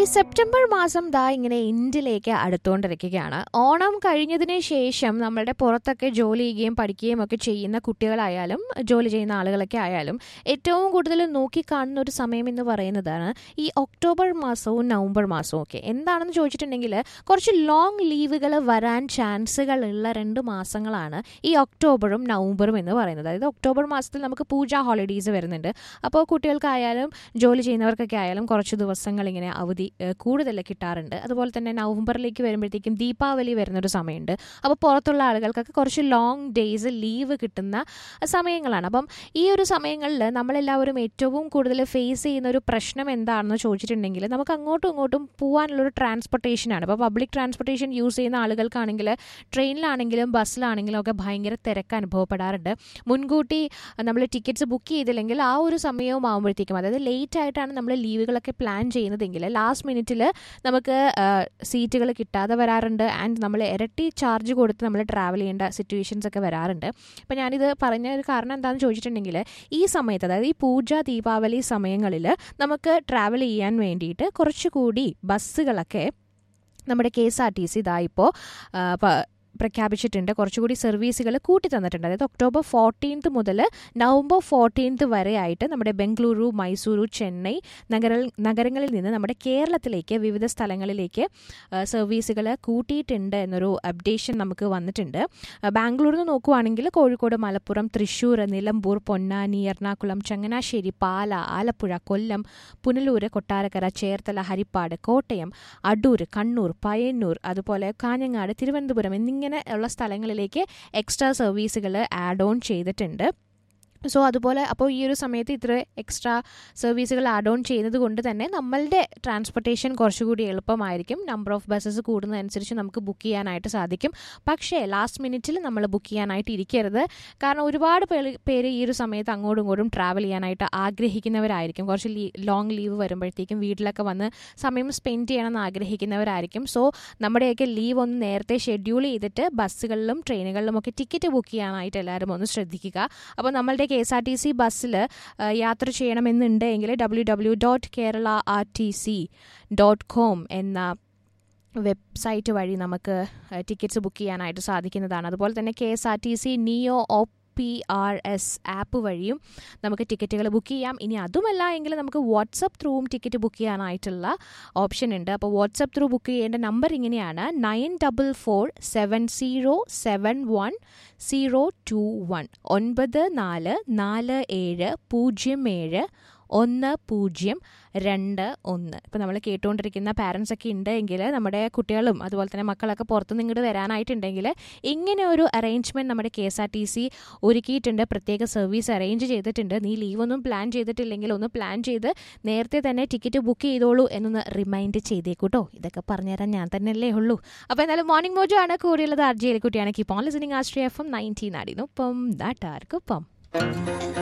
ഈ സെപ്റ്റംബർ മാസം ദാ ഇങ്ങനെ എൻഡിലേക്ക് അടുത്തുകൊണ്ടിരിക്കുകയാണ് ഓണം കഴിഞ്ഞതിന് ശേഷം നമ്മളുടെ പുറത്തൊക്കെ ജോലി ചെയ്യുകയും പഠിക്കുകയും ഒക്കെ ചെയ്യുന്ന കുട്ടികളായാലും ജോലി ചെയ്യുന്ന ആളുകളൊക്കെ ആയാലും ഏറ്റവും കൂടുതൽ നോക്കിക്കാണുന്ന ഒരു സമയം എന്ന് പറയുന്നതാണ് ഈ ഒക്ടോബർ മാസവും നവംബർ മാസവും ഒക്കെ എന്താണെന്ന് ചോദിച്ചിട്ടുണ്ടെങ്കിൽ കുറച്ച് ലോങ് ലീവുകൾ വരാൻ ചാൻസുകൾ ഉള്ള രണ്ട് മാസങ്ങളാണ് ഈ ഒക്ടോബറും നവംബറും എന്ന് പറയുന്നത് അതായത് ഒക്ടോബർ മാസത്തിൽ നമുക്ക് പൂജ ഹോളിഡേയ്സ് വരുന്നുണ്ട് അപ്പോൾ കുട്ടികൾക്കായാലും ജോലി ചെയ്യുന്നവർക്കൊക്കെ ആയാലും കുറച്ച് ദിവസങ്ങൾ ഇങ്ങനെ അവധി ഏഹ്, കൂടുതൽ കിട്ടാറുണ്ട് അതുപോലെ തന്നെ നവംബറിലേക്ക് വരുമ്പോഴത്തേക്കും ദീപാവലി വരുന്നൊരു സമയമുണ്ട് അപ്പോൾ പുറത്തുള്ള ആളുകൾക്കൊക്കെ കുറച്ച് ലോങ് ഡേയ്സ് ലീവ് കിട്ടുന്ന സമയങ്ങളാണ് അപ്പം ഈ ഒരു സമയങ്ങളിൽ നമ്മളെല്ലാവരും ഏറ്റവും കൂടുതൽ ഫേസ് ചെയ്യുന്ന ഒരു പ്രശ്നം എന്താണെന്ന് ചോദിച്ചിട്ടുണ്ടെങ്കിൽ നമുക്ക് അങ്ങോട്ടും ഇങ്ങോട്ടും പോകാനുള്ളൊരു ട്രാൻസ്പോർട്ടേഷനാണ് ഇപ്പോൾ പബ്ലിക് ട്രാൻസ്പോർട്ടേഷൻ യൂസ് ചെയ്യുന്ന ആളുകൾക്കാണെങ്കിൽ ട്രെയിനിലാണെങ്കിലും ബസ്സിലാണെങ്കിലും ഒക്കെ ഭയങ്കര തിരക്ക് അനുഭവപ്പെടാറുണ്ട് മുൻകൂട്ടി നമ്മൾ ടിക്കറ്റ്സ് ബുക്ക് ചെയ്തില്ലെങ്കിൽ ആ ഒരു സമയവും ആകുമ്പോഴത്തേക്കും അതായത് ലേറ്റ് ആയിട്ടാണ് നമ്മൾ ലീവുകളൊക്കെ പ്ലാൻ ചെയ്യുന്നതെങ്കിൽ ലാസ്റ്റ് മിനിറ്റിൽ നമുക്ക് സീറ്റുകൾ കിട്ടാതെ വരാറുണ്ട് ആൻഡ് നമ്മൾ ഇരട്ടി ചാർജ് കൊടുത്ത് നമ്മൾ ട്രാവൽ ചെയ്യേണ്ട സിറ്റുവേഷൻസ് ഒക്കെ വരാറുണ്ട് അപ്പോൾ ഞാനിത് പറഞ്ഞ ഒരു കാരണം എന്താണെന്ന് ചോദിച്ചിട്ടുണ്ടെങ്കിൽ ഈ സമയത്ത് അതായത് ഈ പൂജ ദീപാവലി സമയങ്ങളിൽ നമുക്ക് ട്രാവൽ ചെയ്യാൻ വേണ്ടിയിട്ട് കുറച്ചുകൂടി ബസ്സുകളൊക്കെ നമ്മുടെ K S R T C ഇതാ ഇപ്പോൾ പ്രഖ്യാപിച്ചിട്ടുണ്ട് കുറച്ചുകൂടി സർവീസുകൾ കൂട്ടി തന്നിട്ടുണ്ട് അതായത് ഒക്ടോബർ ഫോർട്ടീൻത്ത് മുതൽ നവംബർ ഫോർട്ടീൻത്ത് വരെ ആയിട്ട് നമ്മുടെ ബംഗളൂരു മൈസൂരു ചെന്നൈ നഗര നഗരങ്ങളിൽ നിന്ന് നമ്മുടെ കേരളത്തിലേക്ക് വിവിധ സ്ഥലങ്ങളിലേക്ക് സർവീസുകൾ കൂട്ടിയിട്ടുണ്ട് എന്നൊരു അപ്ഡേഷൻ നമുക്ക് വന്നിട്ടുണ്ട് ആ, ബാംഗ്ലൂരിൽ നിന്ന് നോക്കുവാണെങ്കിൽ കോഴിക്കോട് മലപ്പുറം തൃശ്ശൂർ നിലമ്പൂർ പൊന്നാനി എറണാകുളം ചങ്ങനാശ്ശേരി പാല ആലപ്പുഴ കൊല്ലം പുനലൂർ കൊട്ടാരക്കര ചേർത്തല ഹരിപ്പാട് കോട്ടയം അടൂർ കണ്ണൂർ പയ്യന്നൂർ അതുപോലെ കാഞ്ഞങ്ങാട് തിരുവനന്തപുരം എന്നിങ്ങനെ ഉള്ള സ്ഥലങ്ങളിലേക്ക് എക്സ്ട്രാ സർവീസുകൾ ആഡ് ഓൺ ചെയ്തിട്ടുണ്ട് സോ അതുപോലെ അപ്പോൾ ഈ ഒരു സമയത്ത് ഇത്ര എക്സ്ട്രാ സർവീസുകൾ ആഡ് ഓൺ ചെയ്യുന്നത് കൊണ്ട് തന്നെ നമ്മളുടെ ട്രാൻസ്പോർട്ടേഷൻ കുറച്ചുകൂടി എളുപ്പമായിരിക്കും നമ്പർ ഓഫ് ബസ്സസ് കൂടുന്നതനുസരിച്ച് നമുക്ക് ബുക്ക് ചെയ്യാനായിട്ട് സാധിക്കും പക്ഷേ ലാസ്റ്റ് മിനിറ്റിൽ നമ്മൾ ബുക്ക് ചെയ്യാനായിട്ട് ഇരിക്കരുത് കാരണം ഒരുപാട് പേര് പേര് ഈ ഒരു സമയത്ത് അങ്ങോട്ടും ഇങ്ങോട്ടും ട്രാവൽ ചെയ്യാനായിട്ട് ആഗ്രഹിക്കുന്നവരായിരിക്കും കുറച്ച് ലീ ലോങ് ലീവ് വരുമ്പോഴത്തേക്കും വീട്ടിലൊക്കെ വന്ന് സമയം സ്പെൻഡ് ചെയ്യണമെന്ന് ആഗ്രഹിക്കുന്നവരായിരിക്കും സോ നമ്മുടെയൊക്കെ ലീവ് ഒന്ന് നേരത്തെ ഷെഡ്യൂൾ ചെയ്തിട്ട് ബസ്സുകളിലും ട്രെയിനുകളിലും ഒക്കെ ടിക്കറ്റ് ബുക്ക് ചെയ്യാനായിട്ട് എല്ലാവരും ഒന്ന് ശ്രദ്ധിക്കുക അപ്പോൾ നമ്മളുടെ K S R T C ബസ്സിൽ യാത്ര ചെയ്യണമെന്നുണ്ടെങ്കിൽ W W dot Kerala R T C dot com എന്ന വെബ്സൈറ്റ് വഴി നമുക്ക് ടിക്കറ്റ്സ് ബുക്ക് ചെയ്യാനായിട്ട് സാധിക്കുന്നതാണ് അതുപോലെ തന്നെ K S R T C neo O P R S app വഴിയും നമുക്ക് ടിക്കറ്റുകൾ ബുക്ക് ചെയ്യാം ഇനി അതുമല്ല എങ്കിൽ നമുക്ക് വാട്സപ്പ് ത്രൂവും ടിക്കറ്റ് ബുക്ക് ചെയ്യാനായിട്ടുള്ള ഓപ്ഷൻ ഉണ്ട് അപ്പോൾ വാട്സപ്പ് ത്രൂ ബുക്ക് ചെയ്യേണ്ട നമ്പർ ഇങ്ങനെയാണ് nine double four seven zero seven one zero two one ഒൻപത് നാല് നാല് ഏഴ് പൂജ്യം ഏഴ് ഒന്ന് പൂജ്യം രണ്ട് ഒന്ന് ഇപ്പം നമ്മൾ കേട്ടുകൊണ്ടിരിക്കുന്ന പാരൻസ് ഒക്കെ ഉണ്ടെങ്കിൽ നമ്മുടെ കുട്ടികളും അതുപോലെ തന്നെ മക്കളൊക്കെ പുറത്തുനിന്ന് ഇങ്ങോട്ട് വരാനായിട്ടുണ്ടെങ്കിൽ ഇങ്ങനെ ഒരു അറേഞ്ച്മെൻറ്റ് നമ്മുടെ K S R T C ഒരുക്കിയിട്ടുണ്ട് പ്രത്യേക സർവീസ് അറേഞ്ച് ചെയ്തിട്ടുണ്ട് നീ ലീവൊന്നും പ്ലാൻ ചെയ്തിട്ടില്ലെങ്കിൽ ഒന്ന് പ്ലാൻ ചെയ്ത് നേരത്തെ തന്നെ ടിക്കറ്റ് ബുക്ക് ചെയ്തോളൂ എന്നൊന്ന് റിമൈൻഡ് ചെയ്തേക്കൂട്ടോ ഇതൊക്കെ പറഞ്ഞുതരാൻ ഞാൻ തന്നെയല്ലേ ഉള്ളൂ അപ്പോൾ എന്തായാലും മോർണിംഗ് മോജോ ആണ് കൂടിയുള്ളത് ആർ ജി എലിക്കുട്ടിയാണ് കീപ്പ് ഓൺ ലിസണിങ് ആസ്ട്രിയ എഫ് എം നയൻറ്റീൻ ആടിനൊപ്പം ദാട്ടാർക്കൊപ്പം